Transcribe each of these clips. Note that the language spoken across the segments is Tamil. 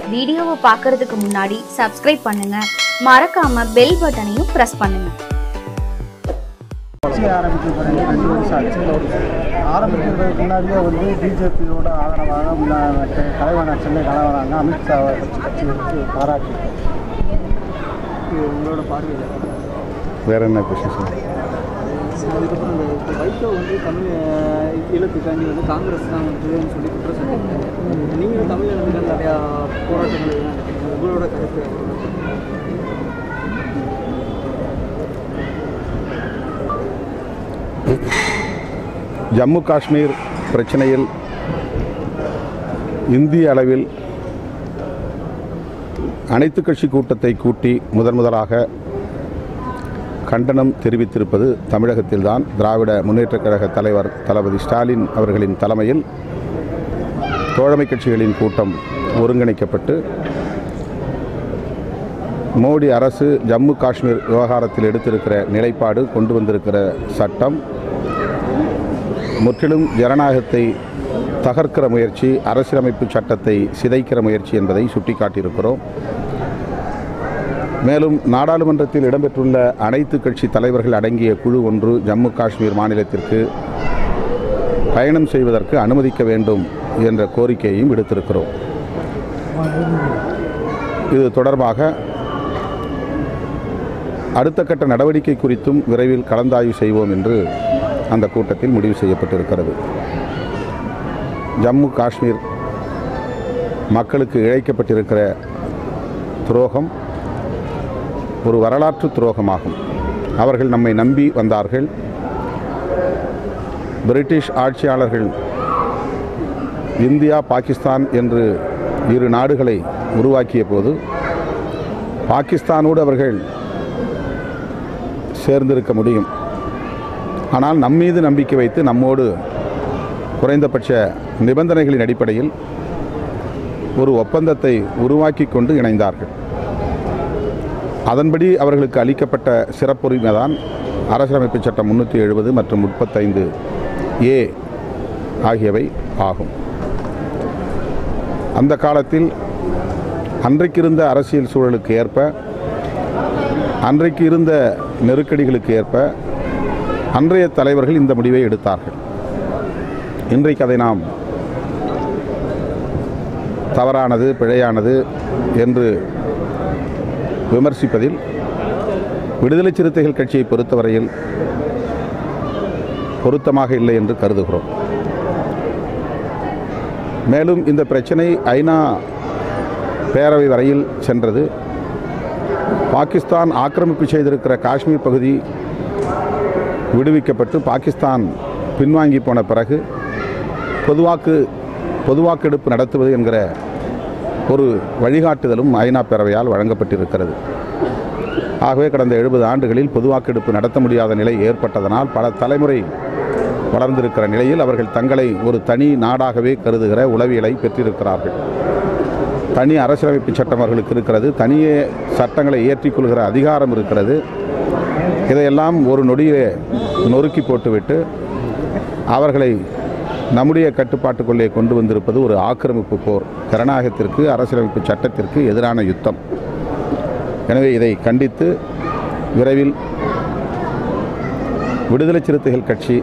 வீடியோவை பார்க்கறதுக்கு முன்னாடி சப்ஸ்கிரைப் பண்ணுங்க மறக்காம பெல் பட்டனையும் பிரஸ் பண்ணுங்க கட்சி ஆரம்பிக்க பிறகு ரெண்டு வருஷம் ஆச்சு ஆரம்பிக்கிறதுக்கு முன்னாடியே வந்து பிஜேபியோட ஆதரவாக முன்ன- தலைவராக சென்னை தலைவராக அமித்ஷாவை வச்சு கட்சி வச்சு பாராட்டியிருக்கோம் இது உங்களோட பார்வையில் வேற என்ன கொஷின் சார் அதுக்கப்புறம் இந்த இப்போ வைகோ வந்து தமிழ் ஈழத்துக்காண்டி வந்து காங்கிரஸ் தான் வந்துன்னு சொல்லி குற்றம் சாட்டியிருக்காங்க நீங்களும் தமிழகத்தில் நிறையா போராட்டங்கள் எல்லாம் நடக்குது. உங்களோட கருத்து ஜம்மு காஷ்மீர் பிரச்சனையில் இந்திய அளவில் அனைத்து கட்சி கூட்டத்தை கூட்டி முதன் முதலாக கண்டனம் தெரிவித்திருப்பது தமிழகத்தில்தான் திராவிட முன்னேற்றக் கழக தலைவர் தளபதி ஸ்டாலின் அவர்களின் தலைமையில் தோழமை கட்சிகளின் கூட்டம் ஒருங்கிணைக்கப்பட்டு மோடி அரசு ஜம்மு காஷ்மீர் விவகாரத்தில் எடுத்திருக்கிற நிலைப்பாடு கொண்டு வந்திருக்கிற சட்டம் முற்றிலும் ஜனநாயகத்தை தகர்க்கிற முயற்சி அரசியலமைப்பு சட்டத்தை சிதைக்கிற முயற்சி என்பதை சுட்டிக்காட்டியிருக்கிறோம் மேலும் நாடாளுமன்றத்தில் இடம்பெற்றுள்ள அனைத்து கட்சி தலைவர்கள் அடங்கிய குழு ஒன்று ஜம்மு காஷ்மீர் மாநிலத்திற்கு பயணம் செய்வதற்கு அனுமதிக்க வேண்டும் என்ற கோரிக்கையையும் விடுத்திருக்கிறோம் இது தொடர்பாக அடுத்த கட்ட நடவடிக்கை குறித்தும் விரைவில் கலந்தாய்வு செய்வோம் என்று அந்த கூட்டத்தில் முடிவு செய்யப்பட்டிருக்கிறது ஜம்மு காஷ்மீர் மக்களுக்கு இழைக்கப்பட்டிருக்கிற துரோகம் ஒரு வரலாற்று துரோகமாகும் அவர்கள் நம்மை நம்பி வந்தார்கள் பிரிட்டிஷ் ஆட்சியாளர்கள் இந்தியா பாகிஸ்தான் என்று இரு நாடுகளை உருவாக்கிய போது பாகிஸ்தானோடு அவர்கள் சேர்ந்திருக்க முடியும் ஆனால் நம்மீது நம்பிக்கை வைத்து நம்மோடு குறைந்தபட்ச நிபந்தனைகளின் அடிப்படையில் ஒரு ஒப்பந்தத்தை உருவாக்கி கொண்டு இணைந்தார்கள் அதன்படி அவர்களுக்கு அளிக்கப்பட்ட சிறப்புரிமை தான் அரசியலமைப்பு சட்டம் முன்னூற்றி எழுபது மற்றும் முப்பத்தைந்து ஏ ஆகியவை ஆகும் அந்த காலத்தில் அன்றைக்கு இருந்த அரசியல் சூழலுக்கு ஏற்ப அன்றைக்கு இருந்த நெருக்கடிகளுக்கு ஏற்ப அன்றைய தலைவர்கள் இந்த முடிவை எடுத்தார்கள் இன்றைக்கு அதை நாம் தவறானது பிழையானது என்று விமர்சிப்பதில் விடுதலை சிறுத்தைகள் கட்சியை பொறுத்தவரையில் பொருத்தமாக இல்லை என்று கருதுகிறோம் மேலும் இந்த பிரச்சனை ஐநா பேரவை வரையில் சென்றது பாகிஸ்தான் ஆக்கிரமிப்பு செய்திருக்கிற காஷ்மீர் பகுதி விடுவிக்கப்பட்டு பாகிஸ்தான் பின்வாங்கி போன பிறகு பொதுவாக்கு பொதுவாக்கெடுப்பு நடத்துவது என்கிற ஒரு வழிகாட்டுதலும் ஐநா பேரவையால் வழங்கப்பட்டிருக்கிறது ஆகவே கடந்த எழுபது ஆண்டுகளில் பொதுவாக்கெடுப்பு நடத்த முடியாத நிலை ஏற்பட்டதனால் பல தலைமுறை வளர்ந்திருக்கிற நிலையில் அவர்கள் தங்களை ஒரு தனி நாடாகவே கருதுகிற உளவியலை பெற்றிருக்கிறார்கள் தனி அரசியலமைப்பு சட்டம் அவர்களுக்கு இருக்கிறது தனியே சட்டங்களை ஏற்றிக்கொள்கிற அதிகாரம் இருக்கிறது இதையெல்லாம் ஒரு நொடியிலே நொறுக்கி போட்டுவிட்டு அவர்களை நம்முடைய கட்டுப்பாட்டுக்குள்ளே கொண்டு வந்திருப்பது ஒரு ஆக்கிரமிப்பு போர் ஜனநாயகத்திற்கு அரசியலமைப்பு சட்டத்திற்கு எதிரான யுத்தம் எனவே இதை கண்டித்து விரைவில் விடுதலை சிறுத்தைகள் கட்சி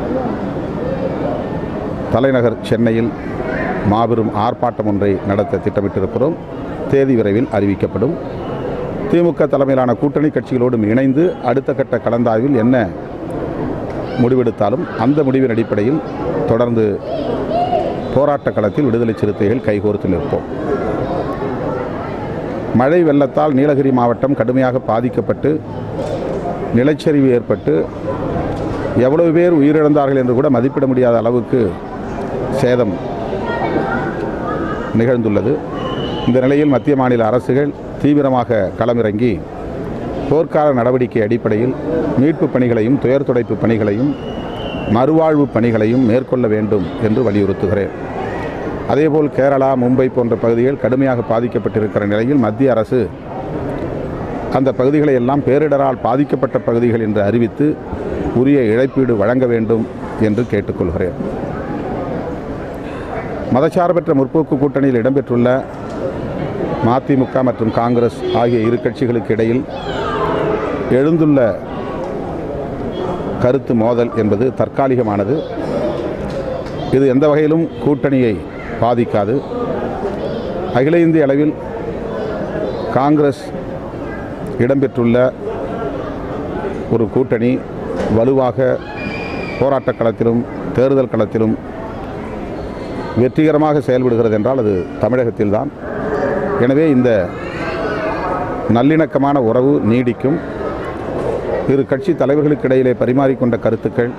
தலைநகர் சென்னையில் மாபெரும் ஆர்ப்பாட்டம் ஒன்றை நடத்த திட்டமிட்டிருக்கிறோம் தேதி விரைவில் அறிவிக்கப்படும் திமுக தலைமையிலான கூட்டணி கட்சிகளோடும் இணைந்து அடுத்த கட்ட கலந்தாய்வில் என்ன முடிவெடுத்தாலும் அந்த முடிவின் அடிப்படையில் தொடர்ந்து போராட்ட களத்தில் விடுதலை சிறுத்தைகள் கைகோர்த்து நிற்போம் மழை வெள்ளத்தால் நீலகிரி மாவட்டம் கடுமையாக பாதிக்கப்பட்டு நிலச்சரிவு ஏற்பட்டு எவ்வளவு பேர் உயிரிழந்தார்கள் என்று கூட மதிப்பிட முடியாத அளவுக்கு சேதம் நிகழ்ந்துள்ளது இந்த நிலையில் மத்திய மாநில அரசுகள் தீவிரமாக களமிறங்கி போர்க்கால நடவடிக்கை அடிப்படையில் மீட்பு பணிகளையும் துயர் துடைப்பு பணிகளையும் மறுவாழ்வு பணிகளையும் மேற்கொள்ள வேண்டும் என்று வலியுறுத்துகிறேன் அதேபோல் கேரளா மும்பை போன்ற பகுதிகள் கடுமையாக பாதிக்கப்பட்டிருக்கிற நிலையில் மத்திய அரசு அந்த பகுதிகளை எல்லாம் பேரிடரால் பாதிக்கப்பட்ட பகுதிகள் என்று அறிவித்து உரிய இழப்பீடு வழங்க வேண்டும் என்று கேட்டுக்கொள்கிறேன் மதச்சார்பற்ற முற்போக்கு கூட்டணியில் இடம்பெற்றுள்ள மதிமுக மற்றும் காங்கிரஸ் ஆகிய இரு கட்சிகளுக்கு இடையில் எழுந்துள்ள கருத்து மோதல் என்பது தற்காலிகமானது இது எந்த வகையிலும் கூட்டணியை பாதிக்காது அகில இந்திய அளவில் காங்கிரஸ் இடம்பெற்றுள்ள ஒரு கூட்டணி வலுவாக போராட்டக் களத்திலும் தேர்தல் களத்திலும் வெற்றிகரமாக செயல்படுகிறது என்றால் அது தமிழகத்தில்தான் எனவே இந்த நல்லிணக்கமான உறவு நீடிக்கும் இரு கட்சி தலைவர்களுக்கு இடையிலே பரிமாறிக்கொண்ட கருத்துக்கள்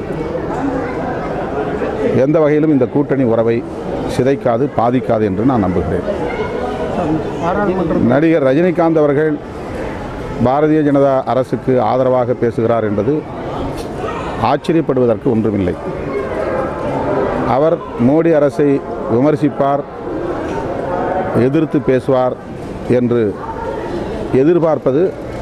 எந்த வகையிலும் இந்த கூட்டணி உறவை சிதைக்காது பாதிக்காது என்று நான் நம்புகிறேன் பாராளுமன்ற நடிகர் ரஜினிகாந்த் அவர்கள் பாரதிய ஜனதா அரசுக்கு ஆதரவாக பேசுகிறார் என்பது ஆச்சரியப்படுவதற்கு ஒன்றுமில்லை அவர் மோடி அரசை விமர்சிப்பார் எதிர்த்து பேசுவார் என்று எதிர்பார்ப்பது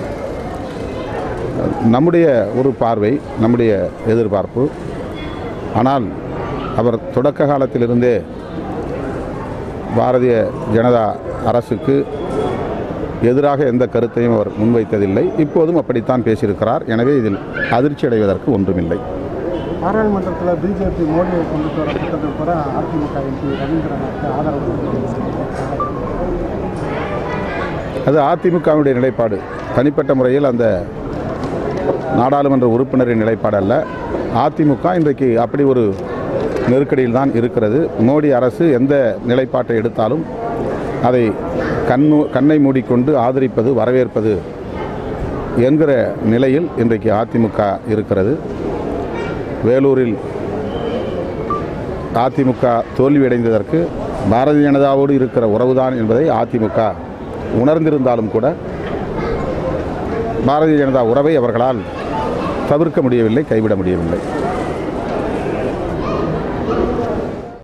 நம்முடைய ஒரு பார்வை நம்முடைய எதிர்பார்ப்பு ஆனால் அவர் தொடக்க காலத்திலிருந்தே பாரதிய ஜனதா அரசுக்கு எதிராக எந்த கருத்தையும் அவர் முன்வைத்ததில்லை இப்போதும் அப்படித்தான் பேசியிருக்கிறார் எனவே இதில் அதிர்ச்சி அடைவதற்கு ஒன்றுமில்லை பாராளுமன்றத்தில் பிஜேபி மோடியை கொண்டுட்டு வர திட்டத்தை கூட அதிமுக எம்பி ரவீந்திரநாத் ஆதரவு தெரிவிச்சிருக்காங்க. அது அதிமுகவினுடைய நிலைப்பாடு தனிப்பட்ட முறையில் அந்த நாடாளுமன்ற உறுப்பினரின் நிலைப்பாடு அல்ல அதிமுக இன்றைக்கு அப்படி ஒரு நெருக்கடியில் தான் இருக்கிறது மோடி அரசு எந்த நிலைப்பாட்டை எடுத்தாலும் அதை கண்ணு கண்ணை மூடிக்கொண்டு ஆதரிப்பது வரவேற்பது என்கிற நிலையில் இன்றைக்கு அதிமுக இருக்கிறது வேலூரில் அதிமுக தோல்வியடைந்ததற்கு பாரதிய ஜனதாவோடு இருக்கிற உறவுதான் என்பதை அதிமுக உணர்ந்திருந்தாலும் கூட பாரதிய ஜனதா உறவை அவர்களால் தவிர்க்க முடியவில்லை கைவிட முடியவில்லை